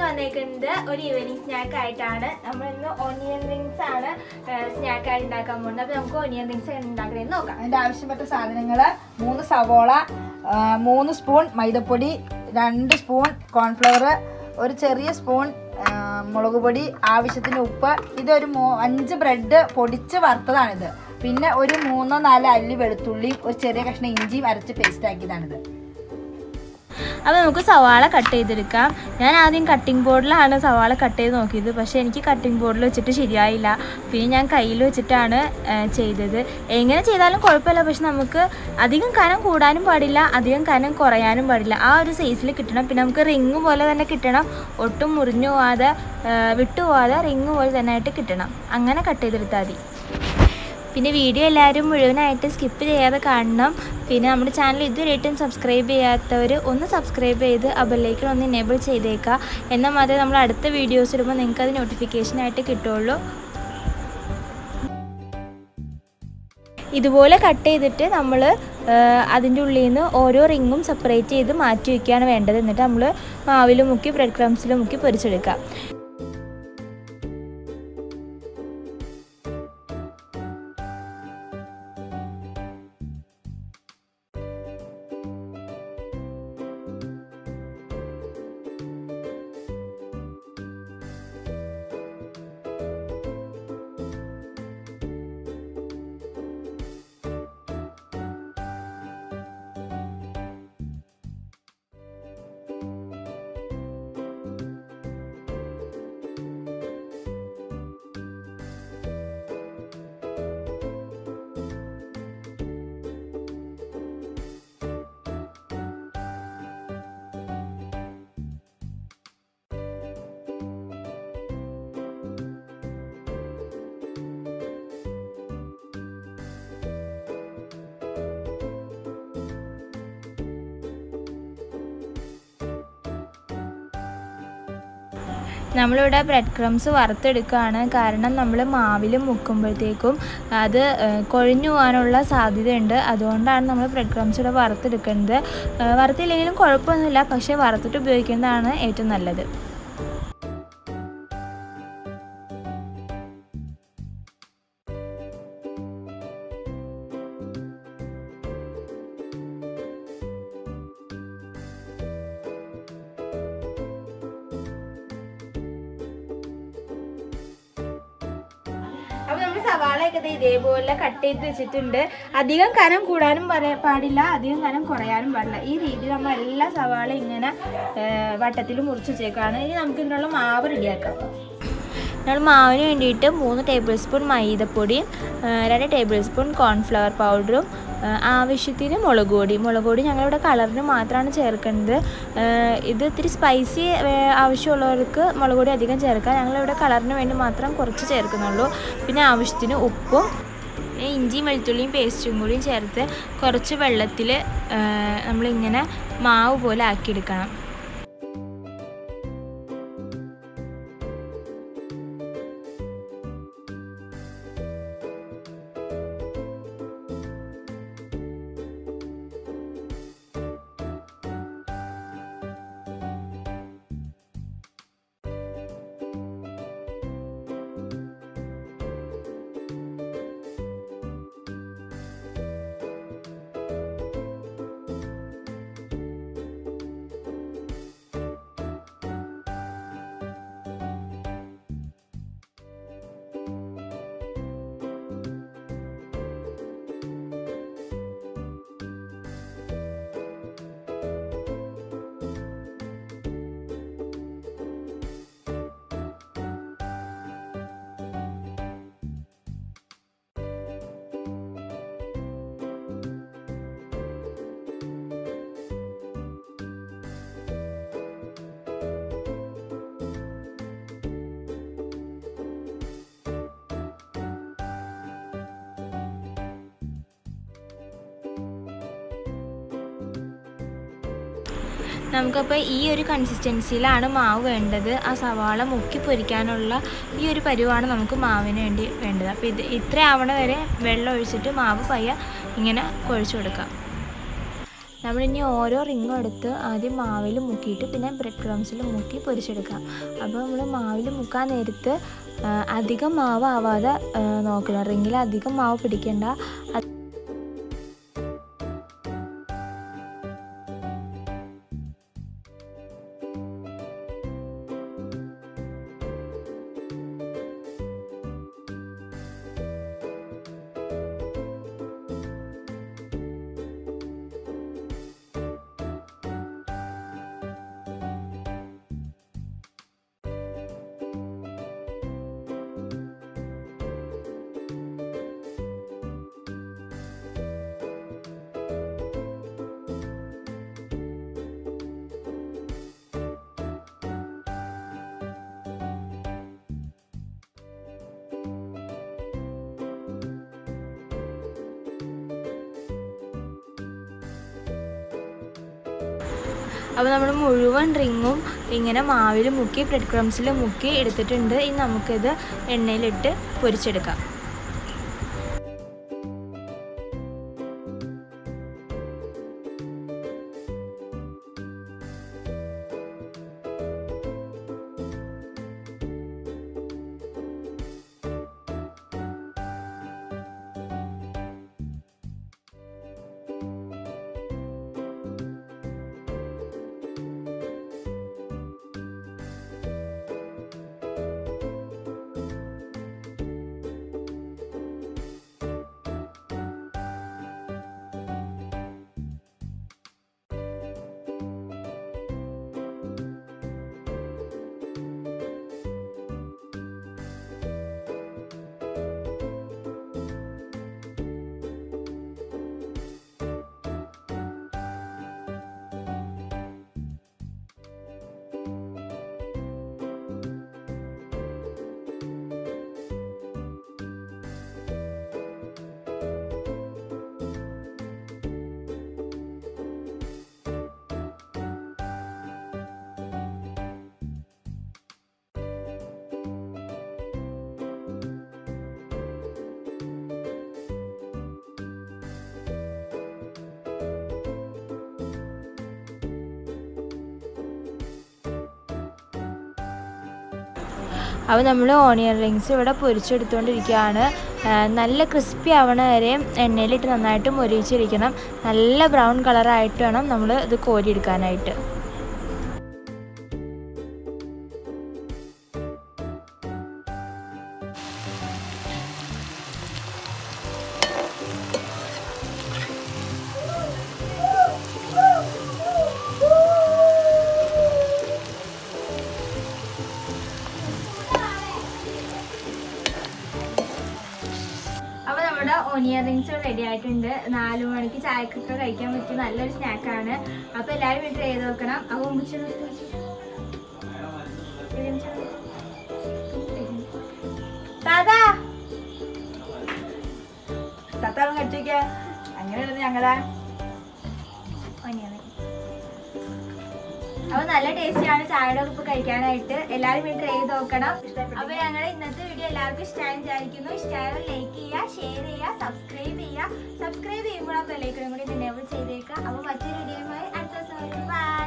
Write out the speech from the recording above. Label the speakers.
Speaker 1: വന്നേക്കുന്നത് ഒരു evening snack ആയിട്ടാണ് നമ്മൾ ഇന്ന് ഓണിയൻ റിങ്സ് ആണ് സ്നാക്ക് ആയിട്ട് ഉണ്ടാക്കാൻ പോകുന്നത് അപ്പൊ നമുക്ക് ഓണിയൻ റിങ്സ് ഉണ്ടാക്കണമെന്ന് നോക്കാം
Speaker 2: അതിന്റെ ആവശ്യപ്പെട്ട സാധനങ്ങൾ മൂന്ന് സവോള ആ, മൂന്ന് സ്പൂൺ മൈദപ്പൊടി രണ്ട് സ്പൂൺ കോൺഫ്ലവർ ഒരു ചെറിയ സ്പൂൺ ആ, മുളക് പൊടി ആവശ്യത്തിന് ഉപ്പ് ഇതൊരു മൂ- അഞ്ച് ബ്രെഡ് പൊടിച്ച് വറുത്തതാണിത് പിന്നെ ഒരു മൂന്നോ നാലോ അല്ലി വെളുത്തുള്ളിയും ഒരു ചെറിയ കഷ്ണം ഇഞ്ചിയും അരച്ച് പേസ്റ്റ് ആക്കിയതാണിത്
Speaker 1: അപ്പോൾ നമുക്ക് സവാള കട്ട് ചെയ്തെടുക്കാം ഞാൻ ആദ്യം കട്ടിംഗ് ബോർഡിലാണ് സവാള കട്ട് ചെയ്ത് നോക്കിയത് പക്ഷേ എനിക്ക് കട്ടിംഗ് ബോർഡിൽ വെച്ചിട്ട് ശരിയായില്ല പിന്നെ ഞാൻ കയ്യിൽ വെച്ചിട്ടാണ് ആ, ചെയ്തത് എങ്ങനെ ചെയ്താലും കുഴപ്പമില്ല പക്ഷെ നമുക്ക് അധികം കനം കൂടാനും പാടില്ല അധികം കനം കുറയാനും പാടില്ല ആ ഒരു സൈസിൽ കിട്ടണം പിന്നെ നമുക്ക് റിങ് പോലെ തന്നെ കിട്ടണം ഒട്ടും മുറിഞ്ഞു പോവാതെ ആ, വിട്ടു പോവാതെ റിങ് പോലെ തന്നെ ആയിട്ട് കിട്ടണം അങ്ങനെ കട്ട് ചെയ്തെടുത്താൽ മതി പിന്നെ വീഡിയോ എല്ലാവരും മുഴുവനായിട്ട് സ്കിപ്പ് ചെയ്യാതെ കാണണം പിന്നെ നമ്മുടെ ചാനൽ ഇതുവരെയായിട്ടും സബ്സ്ക്രൈബ് ചെയ്യാത്തവർ ഒന്ന് സബ്സ്ക്രൈബ് ചെയ്ത് ആ ബെല്ലൈക്കൺ ഒന്ന് എനേബിൾ ചെയ്തേക്കുക എന്നാൽ മാത്രമേ നമ്മൾ അടുത്ത വീഡിയോസ് ഇടുമ്പോൾ നിങ്ങൾക്ക് അത് നോട്ടിഫിക്കേഷനായിട്ട് കിട്ടുള്ളൂ ഇതുപോലെ കട്ട് ചെയ്തിട്ട് നമ്മൾ അതിൻ്റെ ഉള്ളിൽ നിന്ന് ഓരോ റിങ്ങും സെപ്പറേറ്റ് ചെയ്ത് മാറ്റി വയ്ക്കുകയാണ് വേണ്ടത് എന്നിട്ട് നമ്മൾ മാവിൽ മുക്കി ബ്രെഡ് ക്രംസിൽ മുക്കി പൊരിച്ചെടുക്കുക നമ്മളിവിടെ ബ്രെഡ് ക്രംസ് വറുത്തെടുക്കുകയാണ് കാരണം നമ്മൾ മാവിൽ മുക്കുമ്പോഴത്തേക്കും അത് ഏഹ്, കൊഴിഞ്ഞു പോകാനുള്ള സാധ്യതയുണ്ട് അതുകൊണ്ടാണ് നമ്മൾ ബ്രെഡ് ക്രംസ് ഇവിടെ വറുത്തെടുക്കുന്നത് ഏഹ്, വറുത്തില്ലെങ്കിലും കുഴപ്പമൊന്നുമില്ല പക്ഷേ വറുത്തിട്ട് ഉപയോഗിക്കുന്നതാണ് ഏറ്റവും നല്ലത് അപ്പൊ നമ്മൾ സവാളയൊക്കെ ദേ ഇതേപോലെ കട്ട് ചെയ്ത് വെച്ചിട്ടുണ്ട് അധികം കനം കൂടാനും പറ- പാടില്ല അധികം കനം കുറയാനും പാടില്ല ഈ രീതിയിൽ നമ്മൾ എല്ലാ സവാള ഇങ്ങനെ വട്ടത്തിൽ മുറിച്ച് വെച്ചേക്കാണ് ഇനി നമുക്ക് ഇതിനുള്ള മാവ് റെഡിയാക്കാം നമ്മൾ മാവിന് വേണ്ടിയിട്ട് മൂന്ന് ടേബിൾ സ്പൂൺ മൈദപ്പൊടിയും ആ, രണ്ട് ടേബിൾ സ്പൂൺ കോൺഫ്ലവർ പൗഡറും ആ, ആവശ്യത്തിന് മുളക് പൊടി മുളക് പൊടി ഞങ്ങളിവിടെ കളറിന് മാത്രമാണ് ചേർക്കുന്നത് ആ, ഇത് ഇത്തിരി സ്പൈസി ആവശ്യമുള്ളവർക്ക് മുളക് പൊടി അധികം ചേർക്കാം ഞങ്ങളിവിടെ കളറിന് വേണ്ടി മാത്രം കുറച്ച് ചേർക്കുന്നുള്ളൂ പിന്നെ ആവശ്യത്തിന് ഉപ്പും പിന്നെ ഇഞ്ചിയും വെളുത്തുള്ളിയും പേസ്റ്റും കൂടിയും ചേർത്ത് കുറച്ച് വെള്ളത്തിൽ നമ്മളിങ്ങനെ മാവ് പോലെ ആക്കിയെടുക്കണം നമുക്കപ്പോൾ ഈ ഒരു കൺസിസ്റ്റൻസിയിലാണ് മാവ് വേണ്ടത് ആ സവാള മുക്കി പൊരിക്കാനുള്ള ഈ ഒരു പരുവാണ് നമുക്ക് മാവിന് വേണ്ടി വേണ്ടത് അപ്പോൾ ഇത് ഇത്ര ആവണ വരെ വെള്ളം ഒഴിച്ചിട്ട് മാവ് പയ്യ ഇങ്ങനെ കുഴച്ച് കൊടുക്കാം നമ്മളിനി ഓരോ റിങ്ങും എടുത്ത് ആദ്യം മാവിൽ മുക്കിയിട്ട് പിന്നെ ബ്രെഡ് ക്രംസിൽ മുക്കി പൊരിച്ചെടുക്കാം അപ്പോൾ നമ്മൾ മാവിൽ മുക്കാൻ നേരത്ത് ആ, അധികം മാവ് ആവാതെ ആ, നോക്കണം റിങ്ങിൽ അധികം മാവ് പിടിക്കണ്ട അത് അപ്പോൾ നമ്മൾ മുഴുവൻ റിങ്ങും ഇങ്ങനെ മാവിൽ മുക്കി ബ്രെഡ് ക്രംസിൽ മുക്കി എടുത്തിട്ടുണ്ട് ഇനി നമുക്കിത് എണ്ണയിലിട്ട് പൊരിച്ചെടുക്കാം അപ്പോൾ നമ്മൾ ഓണിയൻ റിങ്സ് ഇവിടെ പൊരിച്ചെടുത്തുകൊണ്ടിരിക്കുകയാണ് ആ, നല്ല ക്രിസ്പി ആവണ വരെ എണ്ണയിലിട്ട് നന്നായിട്ട് മൊരിച്ചിരിക്കണം നല്ല ബ്രൗൺ കളറായിട്ട് വേണം നമ്മൾ ഇത് കോരിയെടുക്കാനായിട്ട് അപ്പോൾ നമ്മുടെ ഓനിയൻ റിങ്സ് റെഡി ആയിട്ടുണ്ട് നാല് മണിക്ക് ചായക്കൊക്കെ കഴിക്കാൻ പറ്റിയ നല്ലൊരു സ്നാക്കാണ് അപ്പോൾ എല്ലാവരും വീട്ടിൽ ചെയ്ത് നോക്കണം അപ്പോൾ ഉമ്മിച്ചി ദാദാ
Speaker 2: തത്താളം കടിച്ചേക്ക അങ്ങനെയാണ് ഞങ്ങളെ
Speaker 1: ഓനിയൻ rings. അപ്പോൾ നല്ല ടേസ്റ്റിയാണ് ചായയുടെ ഒപ്പം കഴിക്കാനായിട്ട് എല്ലാവരും വീട്ടിൽ ചെയ്ത് നോക്കണം അപ്പോൾ ഞങ്ങളുടെ ഇന്നത്തെ വീഡിയോ എല്ലാവർക്കും ഇഷ്ടമായി വിചാരിക്കുന്നു ഇഷ്ടമായാൽ ലൈക്ക് ചെയ്യുക ഷെയർ ചെയ്യുക സബ്സ്ക്രൈബ് ചെയ്യുക സബ്സ്ക്രൈബ് ചെയ്യുമ്പോൾ ആ ബെല്ലൈക്കണും കൂടി എനേബിൾ ചെയ്തേക്കുക അപ്പോൾ മറ്റൊരു വീഡിയോയുമായി അടുത്ത ദിവസം ബൈ